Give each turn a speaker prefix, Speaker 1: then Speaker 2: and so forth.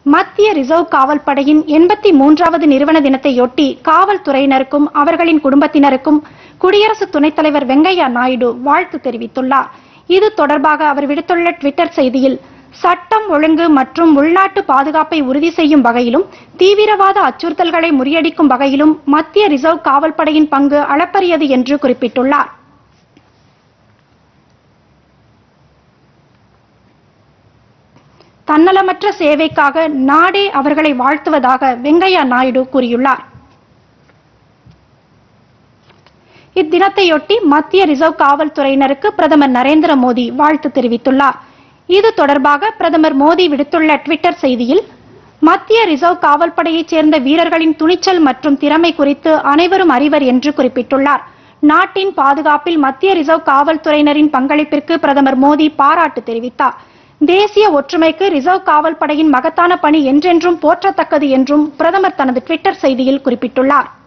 Speaker 1: மத்திய ரிசர்வ் காவல் படையின் எண்பத்தி மூன்றாவது நிறுவன தினத்தையொட்டி காவல்துறையினருக்கும் அவர்களின் குடும்பத்தினருக்கும் குடியரசு துணைத் தலைவர் வெங்கையா நாயுடு வாழ்த்து தெரிவித்துள்ளார் இது தொடர்பாக அவர் விடுத்துள்ள ட்விட்டர் செய்தியில் சட்டம் ஒழுங்கு மற்றும் உள்நாட்டு பாதுகாப்பை உறுதி செய்யும் வகையிலும் தீவிரவாத அச்சுறுத்தல்களை முறியடிக்கும் வகையிலும் மத்திய ரிசர்வ் காவல் படையின் பங்கு அளப்பரியது என்று குறிப்பிட்டுள்ளார் தன்னலமற்ற சேவைக்காக நாடே அவர்களை வாழ்த்துவதாக வெங்கையா நாயுடு கூறியுள்ளார் இத்தினத்தையொட்டி மத்திய ரிசர்வ் காவல்துறையினருக்கு பிரதமர் நரேந்திர மோடி வாழ்த்து தெரிவித்துள்ளார் இது தொடர்பாக பிரதமர் மோடி விடுத்துள்ள ட்விட்டர் செய்தியில் மத்திய ரிசர்வ் காவல் படையைச் சேர்ந்த வீரர்களின் துணிச்சல் மற்றும் திறமை குறித்து அனைவரும் அறிவர் என்று குறிப்பிட்டுள்ளார் நாட்டின் பாதுகாப்பில் மத்திய ரிசர்வ் காவல்துறையினரின் பங்களிப்பிற்கு பிரதமர் மோடி பாராட்டு தெரிவித்தார் தேசிய ஒற்றுமைக்கு ரிசர்வ் காவல் படையின் மகத்தான பணி என்றென்றும் போற்றத்தக்கது என்றும் பிரதமர் தனது ட்விட்டர் செய்தியில் குறிப்பிட்டுள்ளார்